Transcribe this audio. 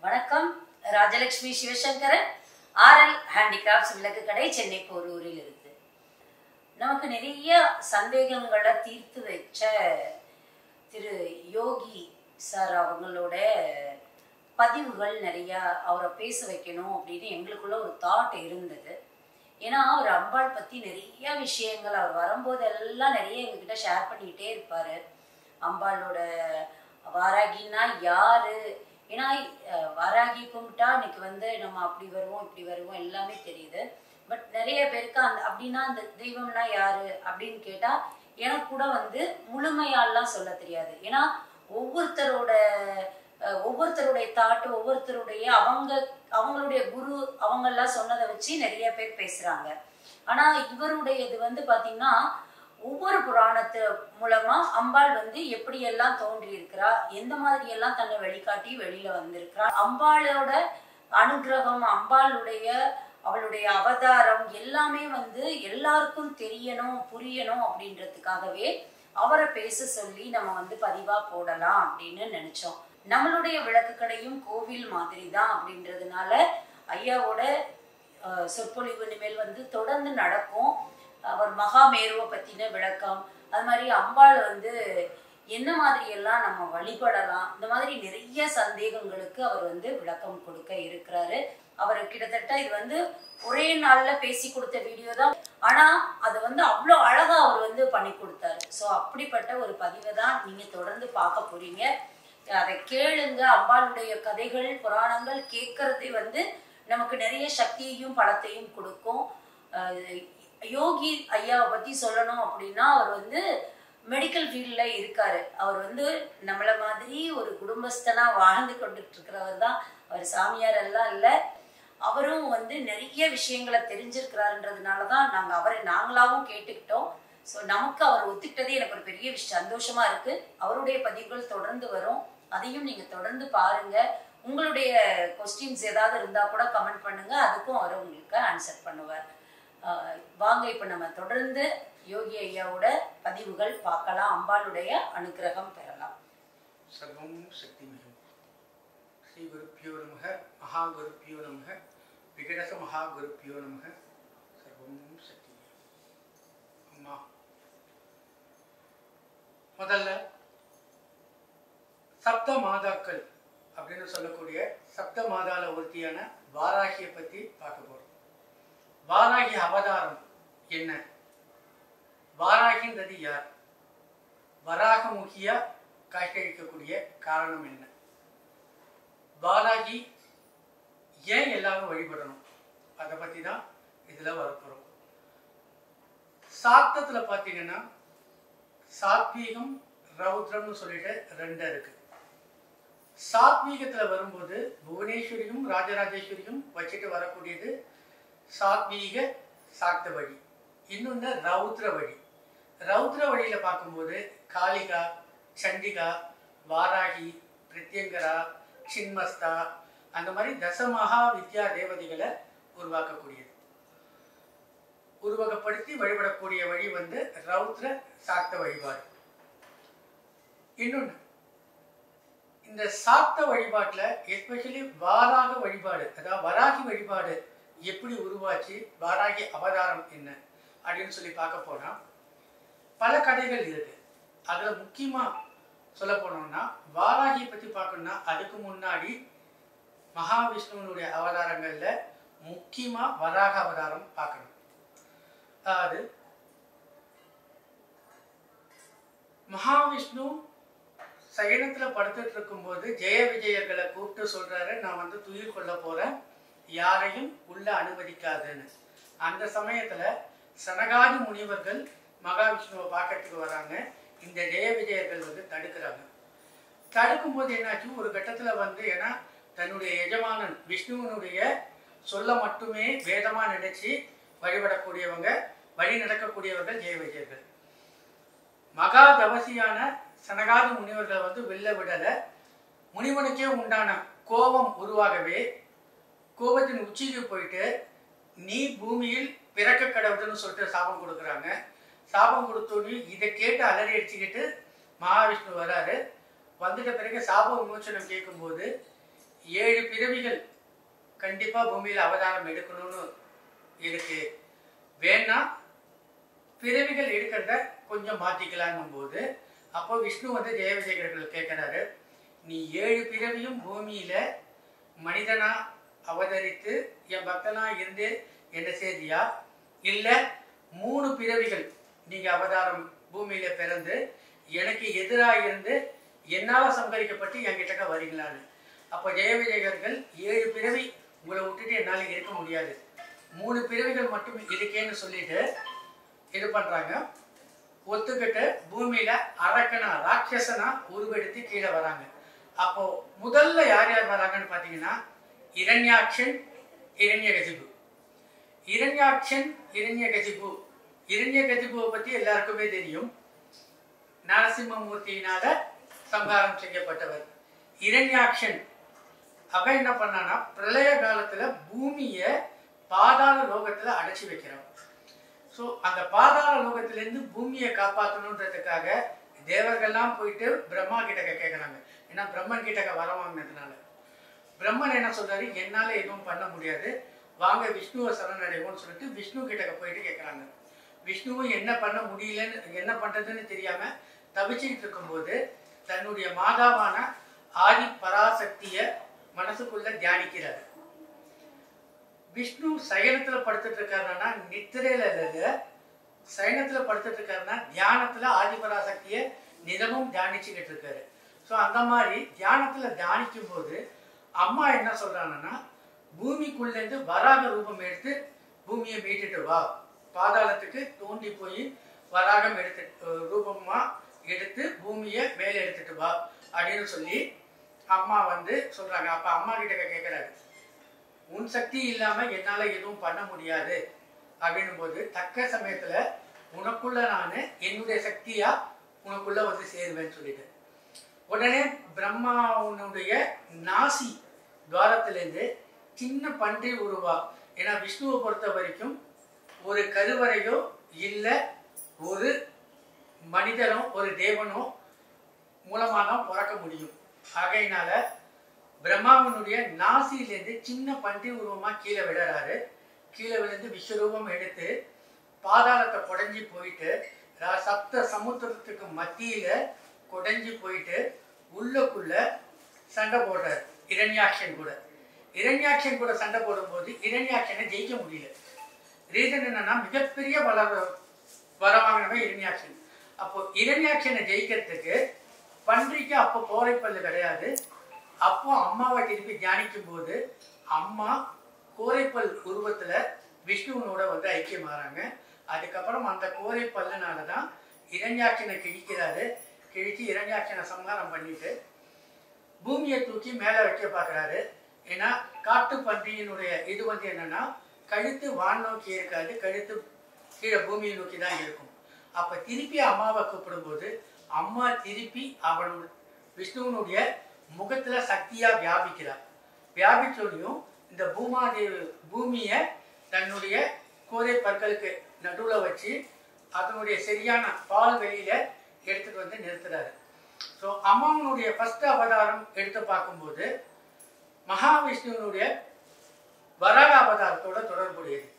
வணக்கம் Rajalakshmi Sivasankaran RL handicrafts விளக்கு கடை சென்னை போரூரில் இருக்கு நமக்கு நிறைய சந்தேகங்களை தீர்த்து வச்ச திரு யோகி சார் அவங்களோட பதிவுகள் நிறைய அவரை பேச வைக்கணும் அப்படின்னு எங்களுக்குள்ள ஒரு தாட் இருந்தது ஏன்னா அவர் அம்பாள் பத்தி நிறைய விஷயங்கள் அவர் வரும்போதெல்லாம் நிறைய எங்ககிட்ட ஷேர் பண்ணிக்கிட்டே இருப்பாரு அம்பாளோட வாராகின்னா யாரு ஏன்னா அஹ், வாராகி கும்பிட்டா இன்னைக்கு வந்து நம்ம அப்படி வருவோம் இப்படி வருவோம் எல்லாமே தெரியுது பட் நிறைய பேருக்கு அந்த அப்படின்னா அந்த தெய்வம்னா யாரு அப்படின்னு கேட்டா எனக்கு கூட வந்து முழுமையாலாம் சொல்ல தெரியாது ஏன்னா ஒவ்வொருத்தரோட அஹ், ஒவ்வொருத்தருடைய தாட்டு ஒவ்வொருத்தருடைய அவங்க அவங்களுடைய குரு அவங்கெல்லாம் சொன்னதை வச்சு நிறைய பேர் பேசுறாங்க ஆனா இவருடைய இது வந்து பாத்தீங்கன்னா ஒவ்வொரு புராணத்து மூலமா அம்பாள் வந்து எப்படியெல்லாம் தோன்றி இருக்கிறா எந்த மாதிரி எல்லாம் தன்னை வெளிக்காட்டி வெளியில வந்திருக்கிறா அம்பாளோட அனுகிரகம் அம்பாளுடைய அவளுடைய அவதாரம் எல்லாமே வந்து எல்லாருக்கும் தெரியணும் புரியணும் அப்படின்றதுக்காகவே அவரை பேச சொல்லி நம்ம வந்து பதிவா போடலாம் அப்படின்னு நினைச்சோம் நம்மளுடைய விளக்கு கடையும் கோவில் மாதிரி தான் அப்படின்றதுனால ஐயாவோட அஹ், சொற்பொழிவு இனிமேல் வந்து தொடர்ந்து நடக்கும் அவர் மகாமேருவை பத்தின விளக்கம் அது மாதிரி அம்பாள் வந்து என்ன மாதிரி எல்லாம் நம்ம வழிபடலாம் இந்த மாதிரி நிறைய சந்தேகங்களுக்கு அவர் வந்து விளக்கம் கொடுக்க இருக்கிறாரு அவர் கிட்டத்தட்ட இது வந்து ஒரே நாள்ல பேசி கொடுத்த வீடியோ தான் ஆனா அது வந்து அவ்வளோ அழகா அவர் வந்து பண்ணி கொடுத்தாரு ஸோ அப்படிப்பட்ட ஒரு பதிவை தான் நீங்க தொடர்ந்து பார்க்க போறீங்க அதை கேளுங்க அம்பாளுடைய கதைகள் புராணங்கள் கேட்கறது வந்து நமக்கு நிறைய சக்தியையும் பலத்தையும் கொடுக்கும் அஹ் யோகி ஐயாவை பத்தி சொல்லணும் அப்படின்னா அவர் வந்து மெடிக்கல் ஃபீல்ட்ல இருக்காரு அவர் வந்து நம்மள மாதிரி ஒரு குடும்பஸ்தனா வாழ்ந்து கொண்டுட்டு இருக்கிறவர் தான் அவர் சாமியார் எல்லாம் இல்ல அவரும் வந்து நிறைய விஷயங்களை தெரிஞ்சிருக்கிறாருன்றதுனால தான் நாங்க அவரை நாங்களாவும் கேட்டுக்கிட்டோம் ஸோ நமக்கு அவர் ஒத்துக்கிட்டதே எனக்கு ஒரு பெரிய விஷயம் சந்தோஷமா இருக்கு அவருடைய பதிவுகள் தொடர்ந்து வரும் அதையும் நீங்க தொடர்ந்து பாருங்க உங்களுடைய கொஸ்டின்ஸ் ஏதாவது இருந்தா கூட கமெண்ட் பண்ணுங்க அதுக்கும் அவர் உங்களுக்கு ஆன்சர் பண்ணுவார் ஆஹ் வாங்க இப்ப நம்ம தொடர்ந்து யோகி ஐயாவோட பதிவுகள் பார்க்கலாம் அம்பாளுடைய அனுகிரகம் பெறலாம் சர்வம் சக்திமயம் ஸ்ரீ குருப்பியோ நமக மகாகுருப்பியோ நமக விகடச மகாகுருப்பியோ நமக சர்வம் சக்திமயம் அம்மா முதல்ல சப்த மாதாக்கள் அப்படின்னு சொல்லக்கூடிய சப்த மாதால ஒருத்தியான வாராகியை பத்தி பார்க்க போறோம் வாராகி அவதாரம் என்ன வாராகின்றது யார் வராகமுகியா காய்கழிக்கக்கூடிய காரணம் என்ன பாலாஜி ஏன் எல்லாரும் வழிபடணும் அதை பத்தி தான் இதுல வரப்போறோம் சாத்தத்துல பாத்தீங்கன்னா சாத்வீகம் ரௌத்ரம்னு சொல்லிட்டு ரெண்டு இருக்கு சாத்வீகத்துல வரும்போது புவனேஸ்வரியும் ராஜராஜேஸ்வரியும் வச்சுட்டு வரக்கூடியது சாத்வீக சாக்த வழி இன்னொன்று ரௌத்ர வழி ரௌத்ர வழியில பார்க்கும்போது காளிகா சண்டிகா வாராகி பிரத்யங்கரா சின்மஸ்தா அந்த மாதிரி தசமகா வித்யா தேவதைகளை உருவாக்கக்கூடியது உருவகப்படுத்தி வழிபடக்கூடிய வழி வந்து ரௌத்ர சாக்த வழிபாடு இன்னொன்று இந்த சாக்த வழிபாட்டில் எஸ்பெஷலி வாராக வழிபாடு அதாவது வராகி வழிபாடு எப்படி உருவாச்சு வாராகி அவதாரம் என்ன அப்படின்னு சொல்லி பார்க்க போனா பல கதைகள் இருக்கு அதுல முக்கியமா சொல்ல போனோம்னா வாராகியை பத்தி பார்க்கணும்னா அதுக்கு முன்னாடி மகாவிஷ்ணுவனுடைய அவதாரங்கள்ல முக்கியமா வராக அவதாரம் பார்க்கணும் அதாவது மகாவிஷ்ணு சயனத்துல படுத்துட்டு இருக்கும்போது ஜெய விஜயர்களை கூப்பிட்டு சொல்றாரு நான் வந்து துயில் கொள்ள போறேன் யாரையும் உள்ள அனுமதிக்காதுன்னு அந்த சமயத்துல சனகாதி முனிவர்கள் மகாவிஷ்ணுவை பார்க்கறதுக்கு வராங்க இந்த ஜெய விஜயர்கள் வந்து தடுக்கிறாங்க தடுக்கும்போது என்னாச்சு ஒரு கட்டத்துல வந்து ஏன்னா தன்னுடைய எஜமானன் விஷ்ணுவனுடைய சொல்ல மட்டுமே வேதமா நினைச்சு வழிபடக்கூடியவங்க வழி நடக்கக்கூடியவர்கள் ஜெய விஜயர்கள் மகா தவசியான சனகாதி முனிவர்களை வந்து வெளில விடல முனிவனுக்கே உண்டான கோபம் உருவாகவே கோபத்தின் உச்சிக்கு போயிட்டு நீ பூமியில் பிறக்க கடவுதுன்னு சொல்லிட்டு சாபம் கொடுக்குறாங்க சாபம் கொடுத்தோடனே இதை கேட்டு அலறி அடிச்சுக்கிட்டு மகாவிஷ்ணு வராரு வந்துட்ட பிறகு சாப விமோச்சனம் கேட்கும்போது ஏழு பிறவிகள் கண்டிப்பா பூமியில அவதாரம் எடுக்கணும்னு இருக்கு வேணா பிறவிகள் எடுக்கிறத கொஞ்சம் மாத்திக்கலாங்கும் போது அப்போ விஷ்ணு வந்து ஜெய விஜயகர்கள் கேட்கிறாரு நீ ஏழு பிறவியும் பூமியில மனிதனா அவதரித்து என் பக்தனா இருந்து என்ன செய்தியா இல்ல மூணு பிறவிகள் நீங்க அவதாரம் பூமியில பிறந்து எனக்கு எதிராக இருந்து என்னால சங்கரிக்கப்பட்டு என்கிட்டக்க வரீங்களான்னு அப்போ ஜெய விஜயகர்கள் ஏழு பிறவி உங்களை விட்டுட்டு என்னால இருக்க முடியாது மூணு பிறவிகள் மட்டும் இருக்கேன்னு சொல்லிட்டு இது பண்றாங்க ஒத்துக்கிட்டு பூமியில அரக்கனா ராட்சசனா உருவெடுத்து கீழே வராங்க அப்போ முதல்ல யார் யார் வராங்கன்னு பாத்தீங்கன்னா இரண்யாட்சன் இரண்யகசிபு இரண்யாட்சன் இரண்யகசிபு இரண்யகசிபுவை பத்தி எல்லாருக்குமே தெரியும் நரசிம்மமூர்த்தியினால சம்ஹாரம் செய்யப்பட்டவர் இரண்யாட்சன் அவன் என்ன பண்ணானா பிரளய காலத்துல பூமியை பாதாள லோகத்துல அடைச்சி வைக்கிறான் ஸோ அந்த பாதாள லோகத்திலேருந்து பூமியை காப்பாற்றணுன்றதுக்காக தேவர்கள்லாம் போயிட்டு பிரம்மா கிட்டக்க கேட்குறாங்க ஏன்னா பிரம்மன் கிட்டக்க வர வாங்கினதுனால பிரம்மன் என்ன சொல்றாரு என்னால எதுவும் பண்ண முடியாது வாங்க விஷ்ணுவை சரணடைவோம்னு சொல்லிட்டு விஷ்ணு கிட்டக்க போயிட்டு கேட்குறாங்க விஷ்ணுவும் என்ன பண்ண முடியலன்னு என்ன பண்றதுன்னு தெரியாம தவிச்சுக்கிட்டு இருக்கும்போது தன்னுடைய மாதாவான ஆதி பராசக்திய மனசுக்குள்ள தியானிக்கிறார் விஷ்ணு சயனத்துல படுத்துட்டு இருக்காருன்னா நித்திரையில இல்ல சயனத்துல படுத்துட்டு இருக்காருன்னா தியானத்துல ஆதிபராசக்திய நிதமும் தியானிச்சுக்கிட்டு இருக்காரு ஸோ அந்த மாதிரி தியானத்துல தியானிக்கும் போது அம்மா என்ன சொல்றாங்கன்னா பூமிக்குள்ள இருந்து வராக ரூபம் எடுத்து பூமியை மீட்டுட்டு வா பாதாளத்துக்கு தோண்டி போய் வராகம் எடுத்து அஹ், ரூபமா எடுத்து பூமியை மேலே எடுத்துட்டு வா அப்படின்னு சொல்லி அம்மா வந்து சொல்றாங்க அப்ப அம்மா கிட்ட கேட்கிறாரு உன் சக்தி இல்லாம என்னால எதுவும் பண்ண முடியாது அப்படின்னும் போது தக்க சமயத்துல உனக்குள்ள நானு என்னுடைய சக்தியா உனக்குள்ள வந்து சேருவேன்னு சொல்லிட்டு உடனே பிரம்மாவுடைய நாசி துவாரத்திலிருந்து சின்ன பன்றி உருவா ஏன்னா விஷ்ணுவை பொறுத்த வரைக்கும் ஒரு கருவறையோ இல்ல ஒரு மனிதனோ ஒரு தேவனோ மூலமா தான் பிறக்க முடியும் ஆகையினால பிரம்மாவினுடைய நாசியிலேருந்து சின்ன பன்றி உருவமா கீழே விடுறாரு கீழே விழுந்து விஸ்வரூபம் எடுத்து பாதாளத்தை குடைஞ்சி போயிட்டு ர- சப்த சமுத்திரத்துக்கு மத்தியில குடைஞ்சி போயிட்டு உள்ளுக்குள்ள சண்டை போடுறாரு இரண்யாட்சன் கூட இரண்யாட்சன் கூட சண்டை போடும்போது இரண்யாட்சனை ஜெயிக்க முடியல ரீசன் என்னன்னா மிகப்பெரிய வள வரவாங்கினவன் இரண்யாட்சன் அப்போ இரண்யாட்சனை ஜெயிக்கிறதுக்கு பன்றிக்கு அப்போ கோரைப்பல்லு கிடையாது அப்போ அம்மாவை திருப்பி தியானிக்கும் போது அம்மா கோரைப்பல் உருவத்துல விஷ்ணுவனோட வந்து ஐக்கியமாகறாங்க அதுக்கப்புறம் அந்த கோரைப்பல்லுனால தான் இரண்யாட்சனை கிழிக்கிறாரு கிழிச்சு இரண்யாட்சனை சம்ஹாரம் பண்ணிட்டு பூமியை தூக்கி மேலே வைக்க பார்க்குறாரு ஏன்னா காட்டு பன்றியினுடைய இது வந்து என்னன்னா கழுத்து வான் நோக்கி இருக்காது கழுத்து கீழே பூமியை நோக்கி தான் இருக்கும் அப்ப திருப்பி அம்மாவை கூப்பிடும்போது அம்மா திருப்பி அவனோட விஷ்ணுவனுடைய முகத்துல சக்தியா வியாபிக்கிறார் வியாபிச்சோடையும் இந்த பூமாதேவி பூமியை தன்னுடைய கோதை பற்களுக்கு நடுவுல வச்சு அதனுடைய சரியான பால் வெளியில எடுத்துட்டு வந்து நிறுத்துறாரு ஸோ அம்மாவனுடைய ஃபர்ஸ்ட் அவதாரம் எடுத்து பார்க்கும்போது மகாவிஷ்ணுவனுடைய வராக அவதாரத்தோட தொடர்புடையது